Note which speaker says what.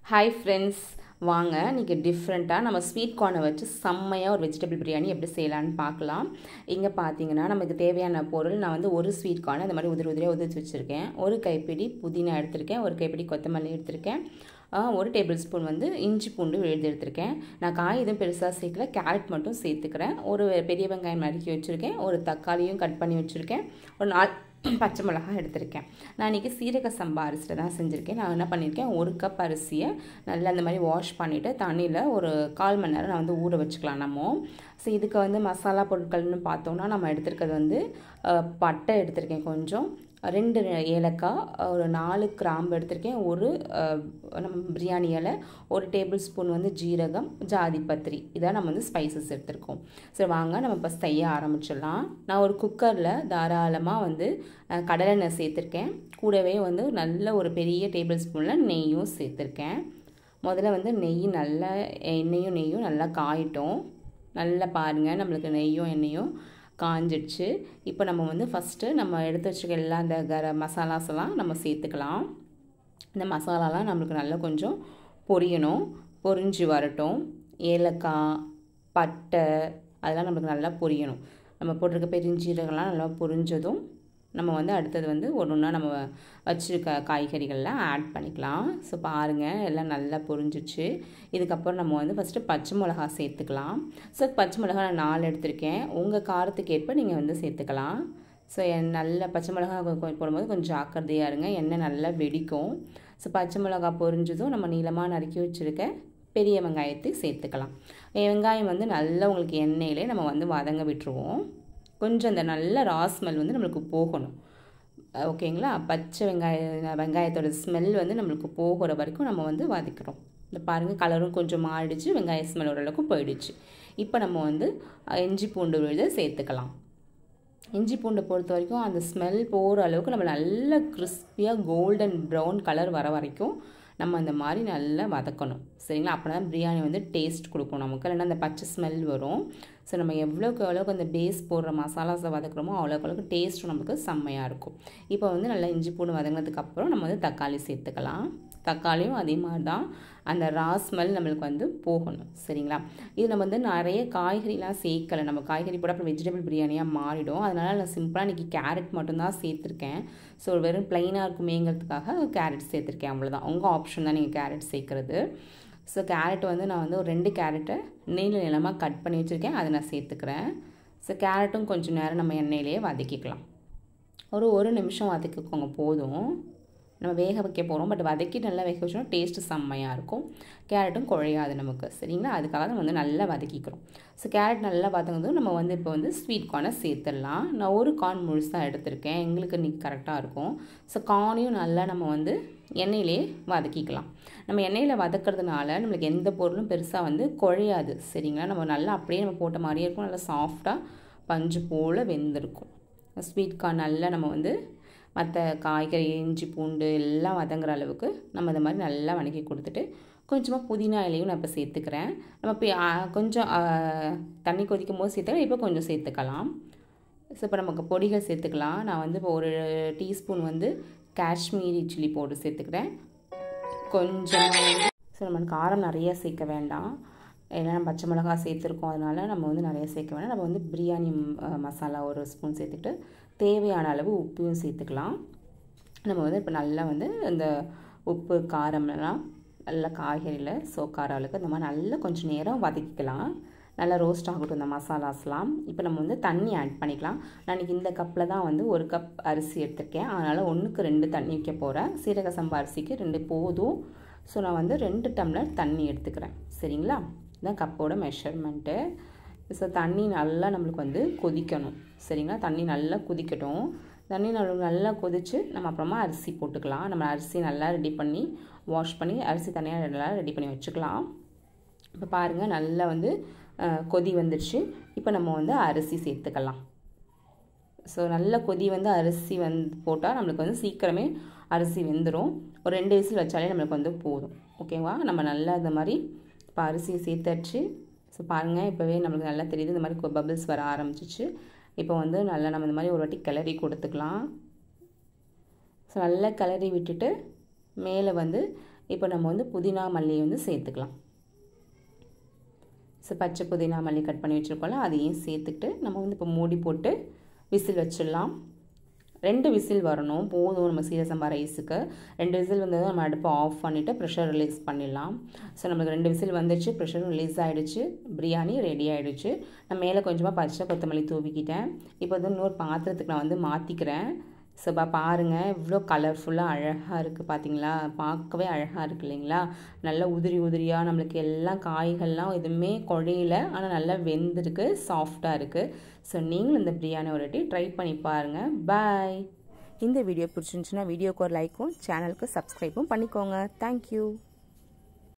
Speaker 1: hi friends வாங்க இன்றைக்கி டிஃப்ரெண்ட்டாக நம்ம ஸ்வீட் கார்னை வச்சு செம்மையாக ஒரு வெஜிடபிள் பிரியாணி எப்படி செய்யலான்னு பார்க்கலாம் இங்கே பார்த்தீங்கன்னா நமக்கு தேவையான பொருள் நான் வந்து ஒரு ஸ்வீட் கார்ன் அந்த மாதிரி உதிரி உதிரியாக உதிர்த்து வச்சுருக்கேன் ஒரு கைப்பிடி புதினா எடுத்திருக்கேன் ஒரு கைப்பிடி கொத்தமல்லி எடுத்திருக்கேன் ஒரு டேபிள் ஸ்பூன் வந்து இஞ்சி பூண்டு எழுதி எடுத்திருக்கேன் நான் காய் எதுவும் பெருசாக சேர்க்கல கேரட் மட்டும் சேர்த்துக்கிறேன் ஒரு பெரிய வெங்காயம் நறுக்கி வச்சுருக்கேன் ஒரு தக்காளியும் கட் பண்ணி வச்சுருக்கேன் ஒரு நாலு பச்சை மிளகா எடுத்திருக்கேன் நான் இன்றைக்கி சீரக சம்பா அரிசியில் தான் செஞ்சுருக்கேன் நான் என்ன பண்ணியிருக்கேன் ஒரு கப் அரிசியை நல்லா அந்த மாதிரி வாஷ் பண்ணிவிட்டு தண்ணியில் ஒரு கால் மணி நேரம் நான் வந்து ஊற வச்சுக்கலாம் நம்ம ஸோ இதுக்கு வந்து மசாலா பொருட்கள்னு பார்த்தோன்னா நம்ம எடுத்திருக்கிறது வந்து பட்டை எடுத்திருக்கேன் கொஞ்சம் ரெண்டு ஏலக்காய் ஒரு நாலு கிராம்பு எடுத்திருக்கேன் ஒரு நம்ம பிரியாணி இலை ஒரு டேபிள் ஸ்பூன் வந்து ஜீரகம் ஜாதி பத்திரி இதான் நம்ம வந்து ஸ்பைசஸ் எடுத்திருக்கோம் சரி வாங்க நம்ம இப்போ செய்ய ஆரம்பிச்சிடலாம் நான் ஒரு குக்கரில் தாராளமாக வந்து கடலெண்ணெய் சேர்த்துருக்கேன் கூடவே வந்து நல்ல ஒரு பெரிய டேபிள் ஸ்பூனில் நெய்யும் சேர்த்துருக்கேன் முதல்ல வந்து நெய் நல்லா எண்ணெயும் நெய்யும் நல்லா காயிட்டோம் நல்லா பாருங்கள் நம்மளுக்கு நெய்யும் எண்ணெயும் காஞ்சிடுச்சு இப்போ நம்ம வந்து ஃபஸ்ட்டு நம்ம எடுத்து வச்சுருக்க எல்லா அந்த கர மசாலாஸ் எல்லாம் நம்ம சேர்த்துக்கலாம் இந்த மசாலாலாம் நம்மளுக்கு நல்லா கொஞ்சம் பொரியணும் பொரிஞ்சு வரட்டும் ஏலக்காய் பட்டை அதெல்லாம் நம்மளுக்கு நல்லா பொரியணும் நம்ம போட்டிருக்க பெருஞ்சீரகம்லாம் நல்லா பொரிஞ்சதும் நம்ம வந்து அடுத்தது வந்து ஒன்று ஒன்றா நம்ம வச்சுருக்க காய்கறிகள்லாம் ஆட் பண்ணிக்கலாம் ஸோ பாருங்கள் எல்லாம் நல்லா பொரிஞ்சிச்சு இதுக்கப்புறம் நம்ம வந்து ஃபஸ்ட்டு பச்சை மிளகா சேர்த்துக்கலாம் ஸோ பச்சை மிளகா நான் நாலு எடுத்திருக்கேன் உங்கள் காரத்துக்கு ஏற்ப நீங்கள் வந்து சேர்த்துக்கலாம் ஸோ என் நல்ல பச்சை மிளகா போடும்போது கொஞ்சம் ஜாக்கிரதையாக இருங்க எண்ணெய் நல்லா வெடிக்கும் ஸோ பச்சை மிளகா பொரிஞ்சதும் நம்ம நீளமாக நறுக்கி வச்சுருக்க பெரிய வெங்காயத்தை சேர்த்துக்கலாம் வெங்காயம் வந்து நல்லா உங்களுக்கு எண்ணெயிலே நம்ம வந்து வதங்க விட்டுருவோம் கொஞ்சம் அந்த நல்ல ரா ஸ்மெல் வந்து நம்மளுக்கு போகணும் ஓகேங்களா பச்சை வெங்காய வெங்காயத்தோட ஸ்மெல் வந்து நம்மளுக்கு போகிற வரைக்கும் நம்ம வந்து வதக்கிறோம் இந்த பாருங்கள் கலரும் கொஞ்சம் மாறிடுச்சு வெங்காய ஸ்மெல் ஓரளவுக்கு போயிடுச்சு இப்போ நம்ம வந்து இஞ்சி பூண்டு விழுத சேர்த்துக்கலாம் இஞ்சி பூண்டை பொறுத்த வரைக்கும் அந்த ஸ்மெல் போகிற அளவுக்கு நம்ம நல்ல கிறிஸ்பியாக கோல்டன் ப்ரௌன் கலர் வர வரைக்கும் நம்ம அந்த மாதிரி நல்லா வதக்கணும் சரிங்களா அப்போ தான் பிரியாணி வந்து டேஸ்ட் கொடுக்கும் நமக்கு இல்லைன்னா அந்த பச்சை ஸ்மெல் வரும் ஸோ நம்ம எவ்வளோக்கு எவ்வளோக்கு அந்த பேஸ் போடுற மசாலாஸை வதக்குறோமோ அவ்வளோக்கு அளவுக்கு டேஸ்ட்டும் நமக்கு செம்மையாக இருக்கும் இப்போ வந்து நல்லா இஞ்சி பூண்டு வதங்கினதுக்கப்புறம் நம்ம வந்து தக்காளி சேர்த்துக்கலாம் தக்காளியும் அதே மாதிரி தான் அந்த ரா ஸ்மெல் நம்மளுக்கு வந்து போகணும் சரிங்களா இது நம்ம வந்து நிறைய காய்கறிலாம் சேர்க்கலை நம்ம காய்கறி போட அப்புறம் வெஜிடபிள் பிரியாணியாக மாறிடும் அதனால் நான் சிம்பிளாக இன்றைக்கி கேரட் மட்டும்தான் சேர்த்துருக்கேன் ஸோ வெறும் ப்ளைனாக இருக்குமேங்கிறதுக்காக கேரட் சேர்த்துருக்கேன் அவ்வளோதான் உங்கள் ஆப்ஷன் தான் நீங்கள் கேரட் சேர்க்குறது ஸோ கேரட் வந்து நான் வந்து ஒரு ரெண்டு கேரட்டை நீள நிலமாக கட் பண்ணி வச்சுருக்கேன் அதை நான் சேர்த்துக்கிறேன் ஸோ கேரட்டும் கொஞ்சம் நேரம் நம்ம எண்ணெயிலேயே வதக்கிக்கலாம் ஒரு ஒரு நிமிஷம் வதக்கிக்கோங்க போதும் நம்ம வேக வைக்க போகிறோம் பட் வதக்கி நல்லா வேக வச்சோம்னா டேஸ்ட்டு செம்மையாக இருக்கும் கேரட்டும் குழையாது நமக்கு சரிங்களா அதுக்காக நம்ம வந்து நல்லா வதக்கிக்கிறோம் ஸோ கேரட் நல்லா வதங்கினதும் நம்ம வந்து இப்போ வந்து ஸ்வீட் கார்னை சேர்த்துடலாம் நான் ஒரு கார்ன் முழுசாக எடுத்திருக்கேன் எங்களுக்கு இன்றைக்கி கரெக்டாக இருக்கும் ஸோ கார்னையும் நல்லா நம்ம வந்து எண்ணெயிலே வதக்கிக்கலாம் நம்ம எண்ணெயில் வதக்கிறதுனால நம்மளுக்கு எந்த பொருளும் பெருசாக வந்து குழையாது சரிங்களா நம்ம நல்லா அப்படியே நம்ம போட்ட மாதிரியே இருக்கும் நல்லா சாஃப்டாக பஞ்சு போல் வெந்திருக்கும் ஸ்வீட் கார்ன் நல்லா நம்ம வந்து மற்ற காய்கறி இஞ்சி பூண்டு எல்லாம் வதங்குற அளவுக்கு நம்ம இந்த மாதிரி நல்லா வணக்கி கொடுத்துட்டு கொஞ்சமாக புதினா இலையும் நான் இப்போ சேர்த்துக்கிறேன் நம்ம இப்போ கொஞ்சம் தண்ணி கொதிக்கும் போது சேர்த்துக்கலாம் இப்போ கொஞ்சம் சேர்த்துக்கலாம் ஸோ இப்போ நமக்கு பொடிகள் சேர்த்துக்கலாம் நான் வந்து இப்போ ஒரு டீஸ்பூன் வந்து காஷ்மீரி சில்லி பவுடர் சேர்த்துக்கிறேன் கொஞ்சம் ஸோ நம்ம காரம் நிறைய சேர்க்க வேண்டாம் ஏன்னா நம்ம பச்சை மிளகா சேர்த்துருக்கோம் அதனால் நம்ம வந்து நிறைய சேர்க்க வேண்டாம் நம்ம வந்து பிரியாணி மசாலா ஒரு ஸ்பூன் சேர்த்துட்டு தேவையான அளவு உப்பையும் சேர்த்துக்கலாம் நம்ம வந்து இப்போ நல்லா வந்து இந்த உப்பு காரம்லாம் நல்லா காய்கறியில் சோக்கார அளவுக்கு இந்த மாதிரி நல்லா கொஞ்சம் நேரம் வதக்கிக்கலாம் நல்லா ரோஸ்ட் ஆகட்டும் இந்த மசாலாஸ்லாம் இப்போ நம்ம வந்து தண்ணி ஆட் பண்ணிக்கலாம் நான் இன்றைக்கி இந்த கப்பில் தான் வந்து ஒரு கப் அரிசி எடுத்திருக்கேன் அதனால் ஒன்றுக்கு ரெண்டு தண்ணி வைக்க போகிறேன் சீரக சம்பா அரிசிக்கு ரெண்டு போதும் ஸோ நான் வந்து ரெண்டு டம்ளர் தண்ணி எடுத்துக்கிறேன் சரிங்களா இதுதான் கப்போட மெஷர்மெண்ட்டு ஸோ தண்ணி நல்லா நம்மளுக்கு வந்து கொதிக்கணும் சரிங்களா தண்ணி நல்லா கொதிக்கட்டும் தண்ணி நம்மளுக்கு நல்லா கொதித்து நம்ம அப்புறமா அரிசி போட்டுக்கலாம் நம்ம அரிசி நல்லா ரெடி பண்ணி வாஷ் பண்ணி அரிசி தனியாக நல்லா ரெடி பண்ணி வச்சுக்கலாம் இப்போ பாருங்கள் நல்லா வந்து கொதி வந்துடுச்சு இப்போ நம்ம வந்து அரிசி சேர்த்துக்கலாம் ஸோ நல்ல கொதி வந்து அரிசி வந்து போட்டால் நம்மளுக்கு வந்து சீக்கிரமே அரிசி வெந்துடும் ஒரு ரெண்டு விசில் வச்சாலே நம்மளுக்கு வந்து போதும் ஓகேவா நம்ம நல்லா இந்த மாதிரி இப்போ அரிசியை சேர்த்தாச்சு ஸோ பாருங்கள் இப்போவே நம்மளுக்கு நல்லா தெரியுது இந்த மாதிரி பபிள்ஸ் வர ஆரம்பிச்சிச்சு இப்போ வந்து நல்லா நம்ம இந்த மாதிரி ஒரு வாட்டி கிளறி கொடுத்துக்கலாம் ஸோ நல்லா கிளறி விட்டுட்டு மேலே வந்து இப்போ நம்ம வந்து புதினா மல்லியை வந்து சேர்த்துக்கலாம் ஸோ பச்சை புதினா மல்லி கட் பண்ணி வச்சுருக்கோம்ல அதையும் சேர்த்துட்டு நம்ம வந்து இப்போ மூடி போட்டு விசில் வச்சிடலாம் ரெண்டு விசில் வரணும் போதும் நம்ம சீரசம்பா ரைஸுக்கு ரெண்டு விசில் வந்ததும் நம்ம அடுப்பை ஆஃப் பண்ணிவிட்டு ப்ரெஷர் ரிலீஸ் பண்ணிடலாம் ஸோ நம்மளுக்கு ரெண்டு விசில் வந்துச்சு ப்ரெஷரும் ரிலீஸ் ஆகிடுச்சு பிரியாணி ரெடி ஆகிடுச்சு நான் மேலே கொஞ்சமாக பச்சை கொத்தமல்லி தூவிக்கிட்டேன் இப்போ வந்து இன்னொரு பாத்திரத்துக்கு நான் வந்து மாற்றிக்கிறேன் ஸோ பா பாருங்கள் இவ்வளோ கலர்ஃபுல்லாக அழகாக இருக்குது பார்த்தீங்களா பார்க்கவே அழகாக இருக்குது இல்லைங்களா நல்லா உதிரி உதிரியாக நம்மளுக்கு எல்லாம் காய்கள்லாம் எதுவுமே குழையில ஆனால் நல்லா வெந்திருக்கு சாஃப்டாக இருக்குது ஸோ நீங்களும் இந்த பிரியாணி ஒரு வாட்டி ட்ரை பண்ணி பாருங்கள் பாய் இந்த வீடியோ பிடிச்சிருந்துச்சுன்னா வீடியோக்கு ஒரு லைக்கும் சேனலுக்கு சப்ஸ்கிரைப்பும் பண்ணிக்கோங்க தேங்க்யூ